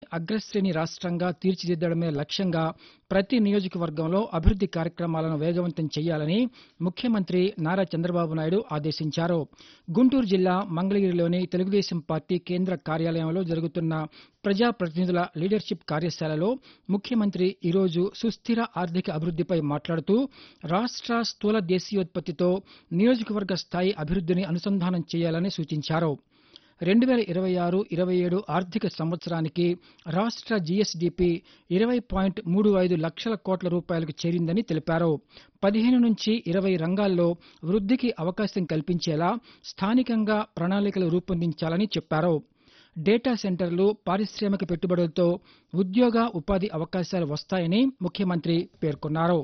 అగ్రశ్రేణి రాష్ట్రంగా తీర్చిదిద్దడమే లక్ష్యంగా ప్రతి నియోజకవర్గంలో అభివృద్ది కార్యక్రమాలను వేగవంతం చేయాలని ముఖ్యమంత్రి నారా చంద్రబాబు నాయుడు ఆదేశించారు గుంటూరు జిల్లా మంగళగిరిలోని తెలుగుదేశం పార్టీ కేంద్ర కార్యాలయంలో జరుగుతున్న ప్రజాప్రతినిధుల లీడర్షిప్ కార్యశాలలో ముఖ్యమంత్రి ఈరోజు సుస్థిర ఆర్థిక అభివృద్దిపై మాట్లాడుతూ రాష్ట్ర స్థూల దేశీయోత్పత్తితో నియోజకవర్గ స్థాయి అభివృద్దిని అనుసంధానం చేయాలని సూచించారు రెండు వేల ఇరవై ఆరు ఇరవై ఏడు ఆర్థిక సంవత్సరానికి రాష్ట్ర జీఎస్డీపీ ఇరవై పాయింట్ మూడు ఐదు లక్షల కోట్ల రూపాయలకు చేరిందని తెలిపారు పదిహేను నుంచి ఇరవై రంగాల్లో వృద్ధికి అవకాశం కల్పించేలా స్థానికంగా ప్రణాళికలు రూపొందించాలని చెప్పారు డేటా సెంటర్లు పారిశ్రామిక పెట్టుబడులతో ఉద్యోగ ఉపాధి అవకాశాలు వస్తాయని ముఖ్యమంత్రి పేర్కొన్నారు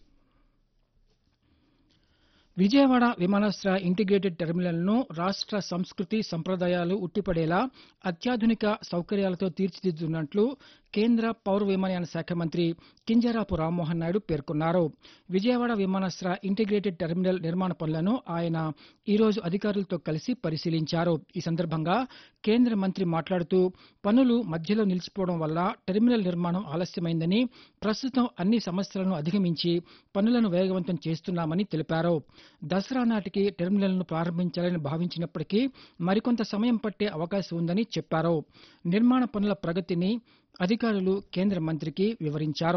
విజయవాడ విమానాశ్రయ ఇంటిగ్రేటెడ్ టెర్మినల్ను రాష్ట్ర సంస్కృతి సంప్రదాయాలు ఉట్టిపడేలా అత్యాధునిక సౌకర్యాలతో తీర్చిదిద్దుతున్నట్లు కేంద్ర పౌర విమానయాన శాఖ మంత్రి కింజరాపు రామ్మోహన్ నాయుడు పేర్కొన్నారు విజయవాడ విమానాశ్రయ ఇంటిగ్రేటెడ్ టెర్మినల్ నిర్మాణ పనులను ఆయన ఈరోజు అధికారులతో కలిసి పరిశీలించారు ఈ సందర్భంగా కేంద్ర మంత్రి మాట్లాడుతూ పనులు మధ్యలో నిలిచిపోవడం వల్ల టెర్మినల్ నిర్మాణం ఆలస్యమైందని ప్రస్తుతం అన్ని సమస్యలను అధిగమించి పనులను వేగవంతం చేస్తున్నామని తెలిపారు దసరా నాటికి టెర్మినల్ను ప్రారంభించాలని భావించినప్పటికీ మరికొంత సమయం పట్టే అవకాశం ఉందని చెప్పారు నిర్మాణ పనుల ప్రగతిని అధికారులు కేంద్ర మంత్రికి వివరించారు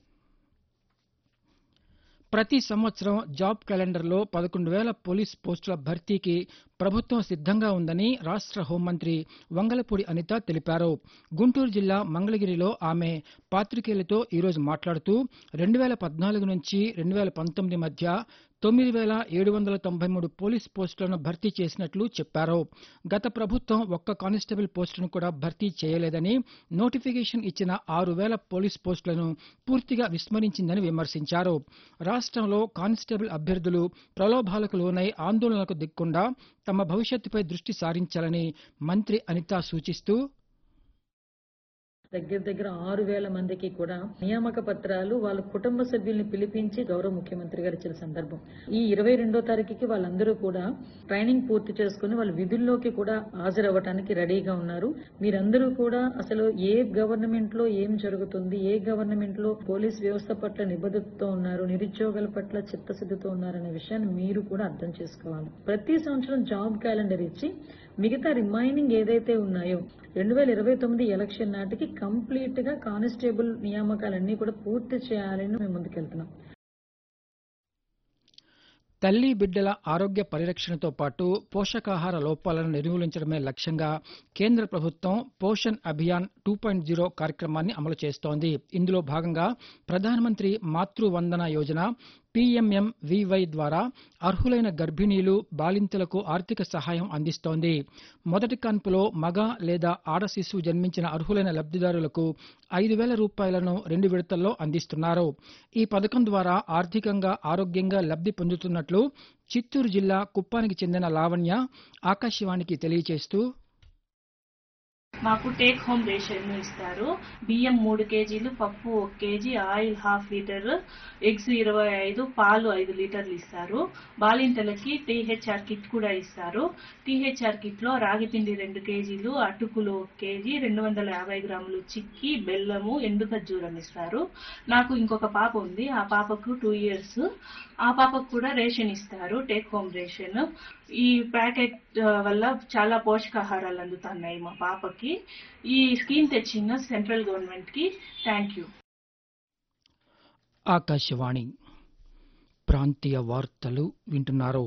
ప్రతి సంవత్సరం జాబ్ క్యాలెండర్లో పదకొండు వేల పోలీస్ పోస్టుల భర్తీకి ప్రభుత్వం సిద్ధంగా ఉందని రాష్ట్ర హోంమంత్రి వంగలపూడి అనిత తెలిపారు గుంటూరు జిల్లా మంగళగిరిలో ఆమె పాతికేయులతో ఈరోజు మాట్లాడుతూ రెండు వేల పద్నాలుగు నుంచి రెండు వేల పంతొమ్మిది మధ్య తొమ్మిది వేల ఏడు వందల తొంభై మూడు పోలీస్ పోస్టులను భర్తీ చేసినట్లు చెప్పారు గత ప్రభుత్వం ఒక్క కానిస్టేబుల్ పోస్టును కూడా భర్తీ చేయలేదని నోటిఫికేషన్ ఇచ్చిన ఆరు వేల పోలీస్ పోస్టులను పూర్తిగా విస్మరించిందని విమర్శించారు రాష్ట్రంలో కానిస్టేబుల్ అభ్యర్థులు ప్రలోభాలకు లోనై ఆందోళనలకు దిక్కుండా తమ భవిష్యత్తుపై దృష్టి సారించాలని మంత్రి అనిత సూచిస్తూ దగ్గర దగ్గర ఆరు వేల మందికి కూడా నియామక పత్రాలు వాళ్ళ కుటుంబ సభ్యుల్ని పిలిపించి గౌరవ ముఖ్యమంత్రి గారు ఇచ్చిన సందర్భం ఈ ఇరవై రెండో తారీఖుకి వాళ్ళందరూ కూడా ట్రైనింగ్ పూర్తి చేసుకుని వాళ్ళ విధుల్లోకి కూడా హాజరవ్వటానికి రెడీగా ఉన్నారు మీరందరూ కూడా అసలు ఏ గవర్నమెంట్ లో ఏం జరుగుతుంది ఏ గవర్నమెంట్ లో పోలీస్ వ్యవస్థ పట్ల నిబద్ధతతో ఉన్నారు నిరుద్యోగుల పట్ల చిత్తశుద్ధితో ఉన్నారనే విషయాన్ని మీరు కూడా అర్థం చేసుకోవాలి ప్రతి సంవత్సరం జాబ్ క్యాలెండర్ ఇచ్చి మిగతా రిమైనింగ్ ఏదైతే ఉన్నాయో రెండు వేల ఇరవై తొమ్మిది ఎలక్షన్ నాటికి కంప్లీట్ గా కానిస్టేబుల్ నియామకాలన్నీ కూడా పూర్తి చేయాలని మేము ముందుకెళ్తున్నాం తల్లి బిడ్డల ఆరోగ్య పరిరక్షణతో పాటు పోషకాహార లోపాలను నిర్మూలించడమే లక్ష్యంగా కేంద్ర ప్రభుత్వం Poshan Abhiyan two point zero కార్యక్రమాన్ని అమలు చేస్తోంది ఇందులో భాగంగా ప్రధానమంత్రి మాతృ వందన యోజన పీఎంఎంవీవై ద్వారా అర్హులైన గర్భిణీలు బాలింతలకు ఆర్థిక సహాయం అందిస్తోంది మొదటి కాన్పులో మగ లేదా ఆడ శిశువు జన్మించిన అర్హులైన లబ్దిదారులకు ఐదు వేల రూపాయలను రెండు విడతల్లో అందిస్తున్నారు ఈ పథకం ద్వారా ఆర్థికంగా ఆరోగ్యంగా లబ్ది పొందుతున్నట్లు చిత్తూరు జిల్లా కుప్పానికి చెందిన లావణ్య ఆకాశవాణికి తెలియజేస్తూ మాకు టేక్ హోమ్ రేషన్ ఇస్తారు బియ్యం మూడు కేజీలు పప్పు ఒక KG oil half litre eggs ఇరవై ఐదు పాలు ఐదు లీటర్లు ఇస్తారు బాలింతలకి టీహెచ్ఆర్ కిట్ కూడా ఇస్తారు టీహెచ్ఆర్ కిట్ లో రాగి పిండి రెండు కేజీలు అటుకులు ఒక కేజీ రెండు వందల యాభై గ్రాములు చిక్కి బెల్లము ఎండు ఖర్జూరం ఇస్తారు నాకు ఇంకొక పాప ఉంది ఆ పాపకు టూ ఇయర్స్ ఆ పాపకు కూడా రేషన్ ఇస్తారు టేక్ హోమ్ రేషన్ ఈ ప్యాకెట్ వల్ల చాలా పోషకాహారాలు అందుతున్నాయి మా పాపకి ఈ స్కీమ్ తెచ్చిన సెంట్రల్ గవర్నమెంట్ కి థ్యాంక్ యూ ఆకాశవాణి ప్రాంతీయ వార్తలు వింటున్నారు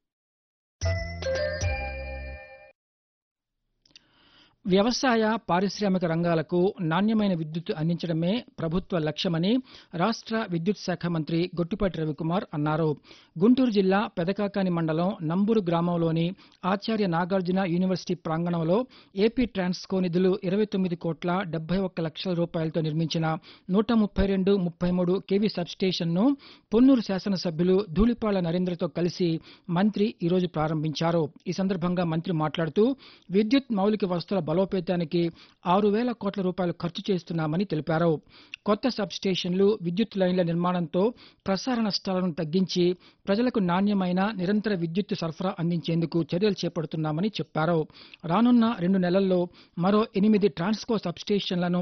వ్యవసాయ పారిశ్రామిక రంగాలకు నాణ్యమైన విద్యుత్ అందించడమే ప్రభుత్వ లక్ష్యమని రాష్ట్ర విద్యుత్ శాఖ మంత్రి గొట్టిపాటి రవికుమార్ అన్నారు గుంటూరు జిల్లా పెదకాకాని మండలం నంబూరు గ్రామంలోని ఆచార్య నాగార్జున యూనివర్సిటీ ప్రాంగణంలో ఏపీ ట్రాన్స్కో నిధులు ఇరవై తొమ్మిది కోట్ల డెబ్బై ఒక్క లక్షల రూపాయలతో నిర్మించిన నూట ముప్పై రెండు ముప్పై మూడు కేవీ సబ్స్టేషన్ను పొన్నూరు శాసనసభ్యులు ధూళిపాళ్ల నరేంద్రతో కలిసి మంత్రి ఈరోజు ప్రారంభించారు ఈ సందర్భంగా మంత్రి మాట్లాడుతూ విద్యుత్ మౌలిక వస్తువుల బలోపేతానికి ఆరు వేల కోట్ల రూపాయలు ఖర్చు చేస్తున్నామని తెలిపారు కొత్త సబ్స్టేషన్లు విద్యుత్ లైన్ల నిర్మాణంతో ప్రసార నష్టాలను తగ్గించి ప్రజలకు నాణ్యమైన నిరంతర విద్యుత్ సరఫరా అందించేందుకు చర్యలు చేపడుతున్నామని చెప్పారు రానున్న రెండు నెలల్లో మరో ఎనిమిది ట్రాన్స్కో సబ్స్టేషన్లను